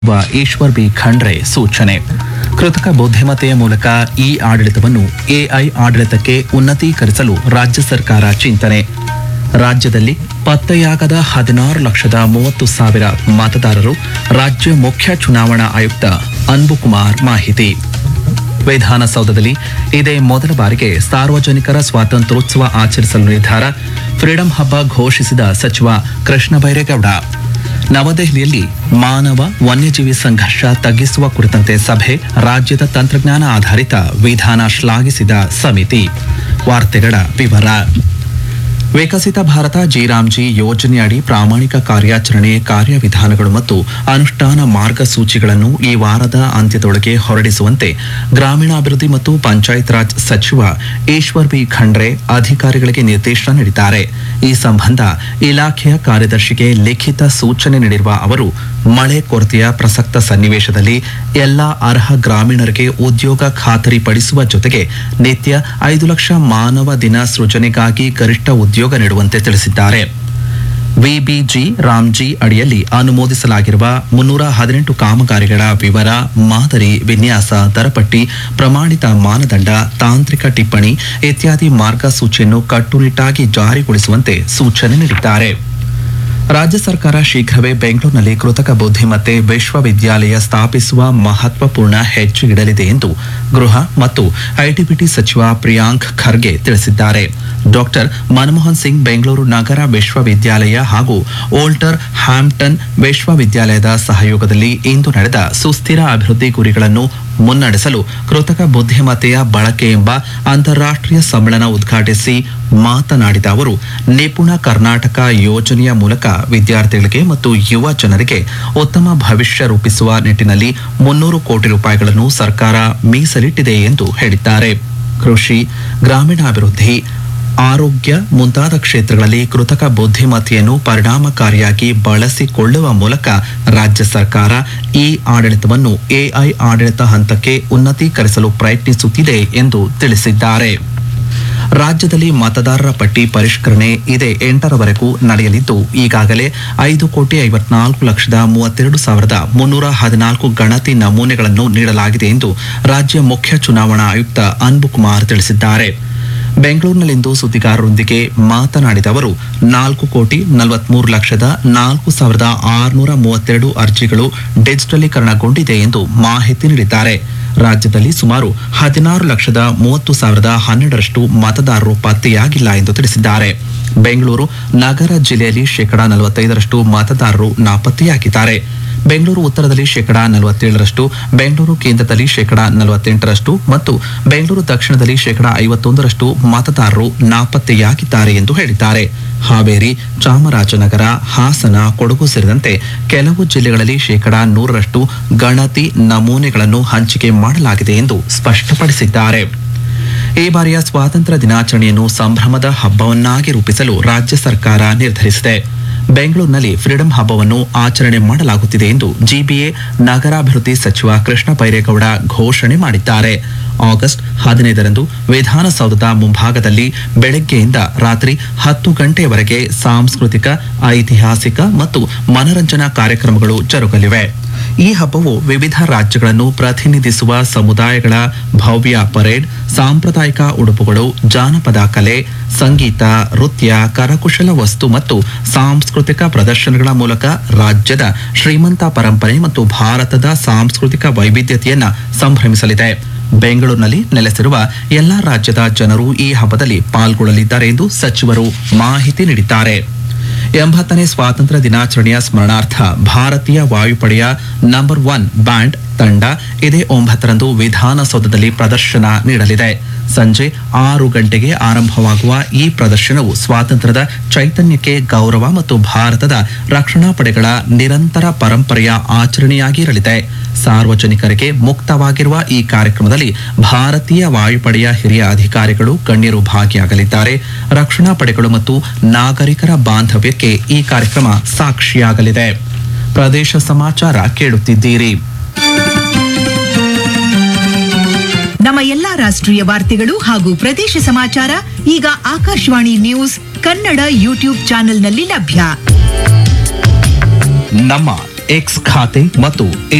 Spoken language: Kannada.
ವ ಈಶ್ವರ್ ಬಿ ಖಂಡ್ರೆ ಸೂಚನೆ ಕೃತಕ ಬುದ್ಧಿಮತ್ತೆಯ ಮೂಲಕ ಇ ಆಡಳಿತವನ್ನು ಎಐ ಆಡಳಿತಕ್ಕೆ ಉನ್ನತೀಕರಿಸಲು ರಾಜ್ಯ ಸರ್ಕಾರ ಚಿಂತನೆ ರಾಜ್ಯದಲ್ಲಿ ಪತ್ತೆಯಾಗದ ಹದಿನಾರು ಲಕ್ಷದ ಮೂವತ್ತು ಸಾವಿರ ಮತದಾರರು ರಾಜ್ಯ ಮುಖ್ಯ ಚುನಾವಣಾ ಆಯುಕ್ತ ಅನ್ಬುಕುಮಾರ್ ಮಾಹಿತಿ ವಿಧಾನಸೌಧದಲ್ಲಿ ಇದೇ ಮೊದಲ ಬಾರಿಗೆ ಸಾರ್ವಜನಿಕರ ಸ್ವಾತಂತ್ರ್ಯೋತ್ಸವ ಆಚರಿಸಲು ನಿರ್ಧಾರ ಫ್ರೀಡಂ ಹಬ್ಬ ಘೋಷಿಸಿದ ಸಚಿವ ಕೃಷ್ಣ ಬೈರೇಗೌಡ ನವದೆಹಲಿಯಲ್ಲಿ ಮಾನವ ವನ್ಯಜೀವಿ ಸಂಘರ್ಷ ತಗ್ಗಿಸುವ ಕುರಿತಂತೆ ಸಭೆ ರಾಜ್ಯದ ತಂತ್ರಜ್ಞಾನ ಆಧಾರಿತ ವಿಧಾನ ಶ್ಲಾಘಿಸಿದ ಸಮಿತಿ ವಾರ್ತೆಗಳ ವಿವರ ವಿಕಸಿತ ಭಾರತ ಜಿರಾಮ್ಜಿ ಯೋಜನೆಯಡಿ ಪ್ರಾಮಾಣಿಕ ಕಾರ್ಯಾಚರಣೆ ಕಾರ್ಯವಿಧಾನಗಳು ಮತ್ತು ಅನುಷ್ಠಾನ ಮಾರ್ಗಸೂಚಿಗಳನ್ನು ಈ ವಾರದ ಅಂತ್ಯದೊಳಗೆ ಹೊರಡಿಸುವಂತೆ ಗ್ರಾಮೀಣಾಭಿವೃದ್ಧಿ ಮತ್ತು ಪಂಚಾಯತ್ ರಾಜ್ ಸಚಿವ ಈಶ್ವರ್ ಬಿ ಖಂಡ್ರೆ ಅಧಿಕಾರಿಗಳಿಗೆ ನಿರ್ದೇಶನ ನೀಡಿದ್ದಾರೆ ಈ ಸಂಬಂಧ ಇಲಾಖೆಯ ಕಾರ್ಯದರ್ಶಿಗೆ ಲಿಖಿತ ಸೂಚನೆ ನೀಡಿರುವ ಅವರು ಮಳೆ ಕೊರತೆಯ ಪ್ರಸಕ್ತ ಸನ್ನಿವೇಶದಲ್ಲಿ ಎಲ್ಲಾ ಅರ್ಹ ಗ್ರಾಮೀಣರಿಗೆ ಉದ್ಯೋಗ ಖಾತರಿಪಡಿಸುವ ಜೊತೆಗೆ ನಿತ್ಯ ಐದು ಲಕ್ಷ ಮಾನವ ದಿನ ಸೃಜನೆಗಾಗಿ ಗರಿಷ್ಠ ಉದ್ಯೋಗ ನೀಡುವಂತೆ ತಿಳಿಸಿದ್ದಾರೆ ವಿಬಿಜಿ ರಾಮ್ಜಿ ಅಡಿಯಲ್ಲಿ ಅನುಮೋದಿಸಲಾಗಿರುವ ಮುನ್ನೂರ ಹದಿನೆಂಟು ಕಾಮಗಾರಿಗಳ ವಿವರ ಮಾದರಿ ವಿನ್ಯಾಸ ದರಪಟ್ಟಿ ಪ್ರಮಾಣಿತ ಮಾನದಂಡ ತಾಂತ್ರಿಕ ಟಿಪ್ಪಣಿ ಇತ್ಯಾದಿ ಮಾರ್ಗಸೂಚಿಯನ್ನು ಕಟ್ಟುನಿಟ್ಟಾಗಿ ಜಾರಿಗೊಳಿಸುವಂತೆ ಸೂಚನೆ ನೀಡಿದ್ದಾರೆ ರಾಜ್ಯ ಸರ್ಕಾರ ಶೀಘ್ರವೇ ಬೆಂಗಳೂರಿನಲ್ಲಿ ಕೃತಕ ಬುದ್ಧಿಮತ್ತೆ ವಿಶ್ವವಿದ್ಯಾಲಯ ಸ್ಥಾಪಿಸುವ ಮಹತ್ವಪೂರ್ಣ ಹೆಜ್ಜೆ ಇಡಲಿದೆ ಎಂದು ಗೃಹ ಮತ್ತು ಐಟಿಬಿಟಿ ಸಚಿವ ಪ್ರಿಯಾಂಕ್ ಖರ್ಗೆ ತಿಳಿಸಿದ್ದಾರೆ ಡಾಕ್ಟರ್ ಮನಮೋಹನ್ ಸಿಂಗ್ ಬೆಂಗಳೂರು ನಗರ ವಿಶ್ವವಿದ್ಯಾಲಯ ಹಾಗೂ ಓಲ್ಟರ್ ಹ್ಯಾಂಪ್ಟನ್ ವಿಶ್ವವಿದ್ಯಾಲಯದ ಸಹಯೋಗದಲ್ಲಿ ಇಂದು ನಡೆದ ಸುಸ್ಥಿರ ಅಭಿವೃದ್ಧಿ ಗುರಿಗಳನ್ನು ಮುನ್ನಡೆಸಲು ಕೃತಕ ಬುದ್ಧಿಮತ್ತೆಯ ಬಳಕೆ ಎಂಬ ಅಂತಾರಾಷ್ಟ್ರೀಯ ಸಮ್ಮೇಳನ ಉದ್ಘಾಟಿಸಿ ಮಾತನಾಡಿದ ಅವರು ನಿಪುಣ ಕರ್ನಾಟಕ ಯೋಜನೆಯ ಮೂಲಕ ವಿದ್ಯಾರ್ಥಿಗಳಿಗೆ ಮತ್ತು ಯುವ ಜನರಿಗೆ ಉತ್ತಮ ಭವಿಷ್ಯ ರೂಪಿಸುವ ನಿಟ್ಟಿನಲ್ಲಿ ಮುನ್ನೂರು ಕೋಟಿ ರೂಪಾಯಿಗಳನ್ನು ಸರ್ಕಾರ ಮೀಸಲಿಟ್ಟಿದೆ ಎಂದು ಹೇಳಿದ್ದಾರೆ ಕೃಷಿ ಗ್ರಾಮೀಣಾಭಿವೃದ್ಧಿ ಆರೋಗ್ಯ ಮುಂತಾದ ಕ್ಷೇತ್ರಗಳಲ್ಲಿ ಕೃತಕ ಬುದ್ಧಿಮತ್ತೆಯನ್ನು ಪರಿಣಾಮಕಾರಿಯಾಗಿ ಬಳಸಿಕೊಳ್ಳುವ ಮೂಲಕ ರಾಜ್ಯ ಸರ್ಕಾರ ಈ ಆಡಳಿತವನ್ನು ಎಐ ಆಡಳಿತ ಹಂತಕ್ಕೆ ಉನ್ನತೀಕರಿಸಲು ಪ್ರಯತ್ನಿಸುತ್ತಿದೆ ಎಂದು ತಿಳಿಸಿದ್ದಾರೆ ರಾಜ್ಯದಲ್ಲಿ ಮತದಾರರ ಪಟ್ಟಿ ಪರಿಷ್ಕರಣೆ ಇದೇ ಎಂಟರವರೆಗೂ ನಡೆಯಲಿದ್ದು ಈಗಾಗಲೇ ಐದು ಕೋಟಿ ಐವತ್ನಾಲ್ಕು ಲಕ್ಷದ ಮೂವತ್ತೆರಡು ಸಾವಿರದ ಮುನ್ನೂರ ಹದಿನಾಲ್ಕು ಗಣತಿ ನಮೂನೆಗಳನ್ನು ನೀಡಲಾಗಿದೆ ಎಂದು ರಾಜ್ಯ ಮುಖ್ಯ ಚುನಾವಣಾ ಆಯುಕ್ತ ಅನ್ಬುಕುಮಾರ್ ತಿಳಿಸಿದ್ದಾರೆ ಬೆಂಗಳೂರಿನಲ್ಲಿಂದು ಸುದ್ದಿಗಾರರೊಂದಿಗೆ ಮಾತನಾಡಿದ ಅವರು ನಾಲ್ಕು ಕೋಟಿ ನಲವತ್ಮೂರು ಲಕ್ಷದ ನಾಲ್ಕು ಸಾವಿರದ ಆರುನೂರ ಮೂವತ್ತೆರಡು ಅರ್ಜಿಗಳು ಡಿಜಿಟಲೀಕರಣಗೊಂಡಿದೆ ಎಂದು ಮಾಹಿತಿ ನೀಡಿದ್ದಾರೆ ರಾಜ್ಯದಲ್ಲಿ ಸುಮಾರು ಹದಿನಾರು ಲಕ್ಷದ ಮೂವತ್ತು ಸಾವಿರದ ಹನ್ನೆರಡರಷ್ಟು ಮತದಾರರು ಪತ್ತೆಯಾಗಿಲ್ಲ ಎಂದು ತಿಳಿಸಿದ್ದಾರೆ ಬೆಂಗಳೂರು ನಗರ ಜಿಲ್ಲೆಯಲ್ಲಿ ಶೇಕಡಾ ನಲವತ್ತೈದರಷ್ಟು ಮತದಾರರು ನಾಪತ್ತೆಯಾಗಿದ್ದಾರೆ ಬೆಂಗಳೂರು ಉತ್ತರದಲ್ಲಿ ಶೇಕಡಾ ನಲವತ್ತೇಳರಷ್ಟು ಬೆಂಗಳೂರು ಕೇಂದ್ರದಲ್ಲಿ ಶೇಕಡಾ ನಲವತ್ತೆಂಟರಷ್ಟು ಮತ್ತು ಬೆಂಗಳೂರು ದಕ್ಷಿಣದಲ್ಲಿ ಶೇಕಡಾ ಐವತ್ತೊಂದರಷ್ಟು ಮತದಾರರು ನಾಪತ್ತೆಯಾಗಿದ್ದಾರೆ ಎಂದು ಹೇಳಿದ್ದಾರೆ ಹಾವೇರಿ ಚಾಮರಾಜನಗರ ಹಾಸನ ಕೊಡಗು ಸೇರಿದಂತೆ ಕೆಲವು ಜಿಲ್ಲೆಗಳಲ್ಲಿ ಶೇಕಡಾ ನೂರರಷ್ಟು ಗಣತಿ ನಮೂನೆಗಳನ್ನು ಹಂಚಿಕೆ ಮಾಡಲಾಗಿದೆ ಎಂದು ಸ್ಪಷ್ಟಪಡಿಸಿದ್ದಾರೆ ಈ ಬಾರಿಯ ಸ್ವಾತಂತ್ರ್ಯ ದಿನಾಚರಣೆಯನ್ನು ಸಂಭ್ರಮದ ಹಬ್ಬವನ್ನಾಗಿ ರೂಪಿಸಲು ರಾಜ್ಯ ಸರ್ಕಾರ ನಿರ್ಧರಿಸಿದೆ ಬೆಂಗಳೂರಿನಲ್ಲಿ ಫ್ರೀಡಂ ಹಬ್ಬವನ್ನು ಆಚರಣೆ ಮಾಡಲಾಗುತ್ತಿದೆ ಎಂದು ಜಿಬಿಎ ನಗರಾಭಿವೃದ್ಧಿ ಸಚಿವ ಕೃಷ್ಣ ಬೈರೇಗೌಡ ಘೋಷಣೆ ಮಾಡಿದ್ದಾರೆ ಆಗಸ್ಟ್ ಹದಿನೈದರಂದು ವಿಧಾನಸೌಧದ ಮುಂಭಾಗದಲ್ಲಿ ಬೆಳಗ್ಗೆಯಿಂದ ರಾತ್ರಿ ಹತ್ತು ಗಂಟೆಯವರೆಗೆ ಸಾಂಸ್ಕೃತಿಕ ಐತಿಹಾಸಿಕ ಮತ್ತು ಮನರಂಜನಾ ಕಾರ್ಯಕ್ರಮಗಳು ಜರುಗಲಿವೆ ಈ ಹಬ್ಬವು ವಿವಿಧ ರಾಜ್ಯಗಳನ್ನು ಪ್ರತಿನಿಧಿಸುವ ಸಮುದಾಯಗಳ ಭವ್ಯ ಪರೇಡ್ ಸಾಂಪ್ರದಾಯಿಕ ಉಡುಪುಗಳು ಜಾನಪದ ಕಲೆ ಸಂಗೀತ ನೃತ್ಯ ಕರಕುಶಲ ವಸ್ತು ಮತ್ತು ಸಾಂಸ್ಕೃತಿಕ ಪ್ರದರ್ಶನಗಳ ಮೂಲಕ ರಾಜ್ಯದ ಶ್ರೀಮಂತ ಪರಂಪರೆ ಮತ್ತು ಭಾರತದ ಸಾಂಸ್ಕೃತಿಕ ವೈವಿಧ್ಯತೆಯನ್ನ ಸಂಭ್ರಮಿಸಲಿದೆ ಬೆಂಗಳೂರಿನಲ್ಲಿ ನೆಲೆಸಿರುವ ಎಲ್ಲಾ ರಾಜ್ಯದ ಜನರು ಈ ಹಬ್ಬದಲ್ಲಿ ಪಾಲ್ಗೊಳ್ಳಲಿದ್ದಾರೆ ಎಂದು ಸಚಿವರು ಮಾಹಿತಿ ನೀಡಿದ್ದಾರೆ ಎಂಬತ್ತನೇ ಸ್ವಾತಂತ್ರ್ಯ ದಿನಾಚರಣೆಯ ಸ್ಮರಣಾರ್ಥ ಭಾರತೀಯ ವಾಯುಪಡೆಯ ನಂಬರ್ ಒನ್ ಬ್ಯಾಂಡ್ ತಂಡ ಇದೇ ಒಂಬತ್ತರಂದು ವಿಧಾನಸೌಧದಲ್ಲಿ ಪ್ರದರ್ಶನ ನೀಡಲಿದೆ ಸಂಜೆ ಆರು ಗಂಟೆಗೆ ಆರಂಭವಾಗುವ ಈ ಪ್ರದರ್ಶನವು ಸ್ವಾತಂತ್ರ್ಯದ ಚೈತನ್ಯಕ್ಕೆ ಗೌರವ ಮತ್ತು ಭಾರತದ ರಕ್ಷಣಾ ಪಡೆಗಳ ನಿರಂತರ ಪರಂಪರೆಯ ಆಚರಣೆಯಾಗಿರಲಿದೆ ಸಾರ್ವಜನಿಕರಿಗೆ ಮುಕ್ತವಾಗಿರುವ ಈ ಕಾರ್ಯಕ್ರಮದಲ್ಲಿ ಭಾರತೀಯ ವಾಯುಪಡೆಯ ಹಿರಿಯ ಅಧಿಕಾರಿಗಳು ಗಣ್ಯರು ಭಾಗಿಯಾಗಲಿದ್ದಾರೆ ರಕ್ಷಣಾ ಪಡೆಗಳು ಮತ್ತು ನಾಗರಿಕರ ಬಾಂಧವ್ಯಕ್ಕೆ ಈ ಕಾರ್ಯಕ್ರಮ ಸಾಕ್ಷಿಯಾಗಲಿದೆ ಪ್ರದೇಶ ಸಮಾಚಾರ ಕೇಳುತ್ತಿದ್ದೀರಿ ನಮ್ಮ ಎಲ್ಲಾ ರಾಷ್ಟ್ರೀಯ ವಾರ್ತೆಗಳು ಹಾಗೂ ಪ್ರದೇಶ ಸಮಾಚಾರ ಈಗ ಆಕಾಶವಾಣಿ ನ್ಯೂಸ್ ಕನ್ನಡ ಯೂಟ್ಯೂಬ್ ಚಾನೆಲ್ನಲ್ಲಿ ಲಭ್ಯ ನಮ್ಮ ಎಕ್ಸ್ ಖಾತೆ ಮತ್ತು